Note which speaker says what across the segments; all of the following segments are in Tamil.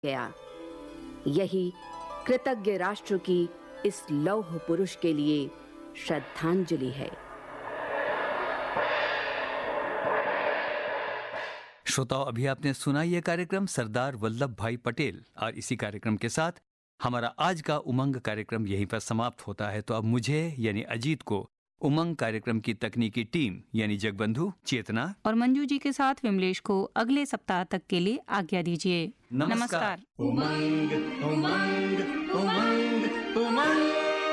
Speaker 1: गया यही कृतज्ञ राष्ट्र की इस लौह पुरुष के लिए श्रद्धांजलि है
Speaker 2: श्रोताओं अभी आपने सुना ये कार्यक्रम सरदार वल्लभ भाई पटेल और इसी कार्यक्रम के साथ हमारा आज का उमंग कार्यक्रम यहीं पर समाप्त होता है तो अब मुझे यानी अजीत को उमंग कार्यक्रम की तकनीकी टीम यानी जगबंधु चेतना
Speaker 3: और मंजू जी के साथ विमलेश को अगले सप्ताह तक के लिए आज्ञा दीजिए
Speaker 2: नमस्कार उमंग उमंग उमंग उमंग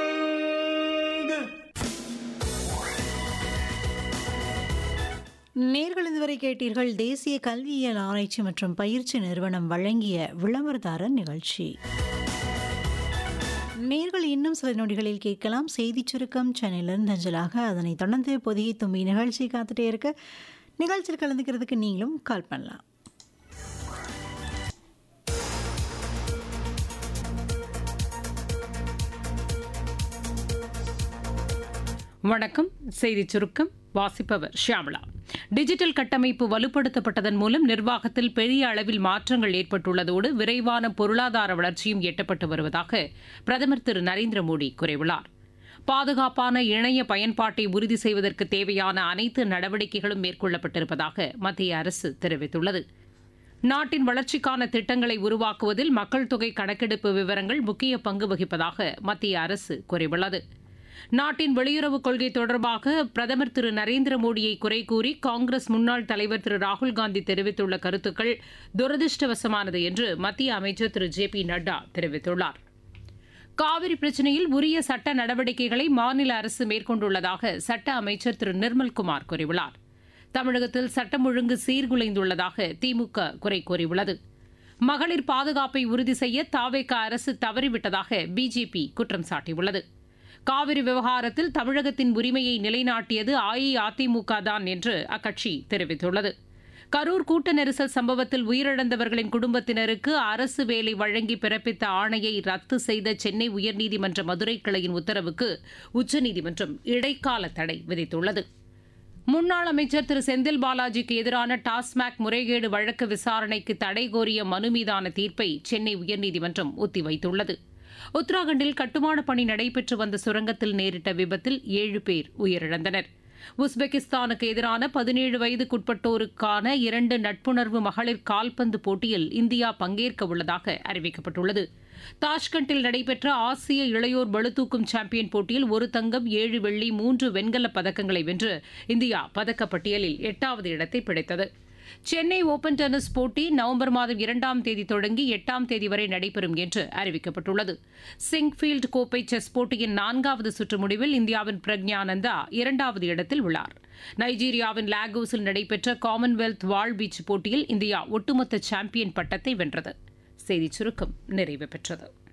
Speaker 4: நேர்கள் இதுவரை கேட்டீர்கள் தேசிய கல்வியியல் ஆராய்ச்சி மற்றும் பயிற்சி நிறுவனம் வழங்கிய விளம்பரதாரர் நிகழ்ச்சி நேர்கள் இன்னும் சில நொடிகளில் கேட்கலாம் செய்திச் சுருக்கம் சென்னையிலிருந்து அஞ்சலாக அதனைத் தொடர்ந்து பொதிகை தும்பி நிகழ்ச்சி காத்துட்டே இருக்க நிகழ்ச்சியில் கலந்துக்கிறதுக்கு நீங்களும் கால் பண்ணலாம்
Speaker 5: வணக்கம் செய்திச் சுருக்கம் வாசிப்பவர் ஷியாமளா டிஜிட்டல் கட்டமைப்பு வலுப்படுத்தப்பட்டதன் மூலம் நிர்வாகத்தில் பெரிய அளவில் மாற்றங்கள் ஏற்பட்டுள்ளதோடு விரைவான பொருளாதார வளர்ச்சியும் எட்டப்பட்டு வருவதாக பிரதமர் திரு நரேந்திர மோடி கூறியுள்ளார் பாதுகாப்பான இணைய பயன்பாட்டை உறுதி செய்வதற்கு தேவையான அனைத்து நடவடிக்கைகளும் மேற்கொள்ளப்பட்டிருப்பதாக மத்திய அரசு தெரிவித்துள்ளது நாட்டின் வளர்ச்சிக்கான திட்டங்களை உருவாக்குவதில் மக்கள் தொகை கணக்கெடுப்பு விவரங்கள் முக்கிய பங்கு வகிப்பதாக மத்திய அரசு கூறியுள்ளது நாட்டின் வெளியுறவுக் கொள்கை தொடர்பாக பிரதமர் திரு நரேந்திர மோடியை குறை கூறி காங்கிரஸ் முன்னாள் தலைவர் திரு ராகுல்காந்தி தெரிவித்துள்ள கருத்துக்கள் துரதிருஷ்டவசமானது என்று மத்திய அமைச்சர் திரு ஜே பி நட்டா தெரிவித்துள்ளார் காவிரி பிரச்சினையில் உரிய சட்ட நடவடிக்கைகளை மாநில அரசு மேற்கொண்டுள்ளதாக சட்ட அமைச்சர் திரு நிர்மல்குமார் கூறியுள்ளார் தமிழகத்தில் சட்டம் ஒழுங்கு சீர்குலைந்துள்ளதாக திமுக குறை கூறியுள்ளது மகளிர் பாதுகாப்பை உறுதி செய்ய தாவேக அரசு தவறிவிட்டதாக பிஜேபி குற்றம் சாட்டியுள்ளது காவிரி விவகாரத்தில் தமிழகத்தின் உரிமையை நிலைநாட்டியது அஇஅதிமுக தான் என்று அக்கட்சி தெரிவித்துள்ளது கரூர் கூட்ட நெரிசல் சம்பவத்தில் உயிரிழந்தவர்களின் குடும்பத்தினருக்கு அரசு வேலை வழங்கி பிறப்பித்த ஆணையை ரத்து செய்த சென்னை உயர்நீதிமன்ற மதுரை கிளையின் உத்தரவுக்கு உச்சநீதிமன்றம் இடைக்கால தடை விதித்துள்ளது முன்னாள் அமைச்சர் திரு செந்தில் பாலாஜிக்கு எதிரான டாஸ்மாக் முறைகேடு வழக்கு விசாரணைக்கு தடை கோரிய மனு மீதான தீர்ப்பை சென்னை உயர்நீதிமன்றம் ஒத்திவைத்துள்ளது உத்தராகண்டில் கட்டுமான பணி நடைபெற்று வந்த சுரங்கத்தில் நேரிட்ட விபத்தில் ஏழு பேர் உயிரிழந்தனர் உஸ்பெகிஸ்தானுக்கு எதிரான பதினேழு வயதுக்குட்பட்டோருக்கான இரண்டு நட்புணர்வு மகளிர் கால்பந்து போட்டியில் இந்தியா பங்கேற்க உள்ளதாக அறிவிக்கப்பட்டுள்ளது தாஷ்கண்டில் நடைபெற்ற ஆசிய இளையோர் பளுதூக்கும் சாம்பியன் போட்டியில் ஒரு தங்கம் ஏழு வெள்ளி மூன்று வெண்கலப் பதக்கங்களை வென்று இந்தியா பதக்கப்பட்டியலில் எட்டாவது இடத்தை பிடித்தது சென்னை ஓபன் டென்னிஸ் போட்டி நவம்பர் மாதம் இரண்டாம் தேதி தொடங்கி எட்டாம் தேதி வரை நடைபெறும் என்று அறிவிக்கப்பட்டுள்ளது சிங்ஃபீல்டு கோப்பை செஸ் போட்டியின் நான்காவது சுற்று முடிவில் இந்தியாவின் பிரக்ஞானந்தா இரண்டாவது இடத்தில் உள்ளார் நைஜீரியாவின் லாகோஸில் நடைபெற்ற காமன்வெல்த் வாள்பீச் போட்டியில் இந்தியா ஒட்டுமொத்த சாம்பியன் பட்டத்தை வென்றது செய்திச் சுருக்கம் நிறைவு பெற்றது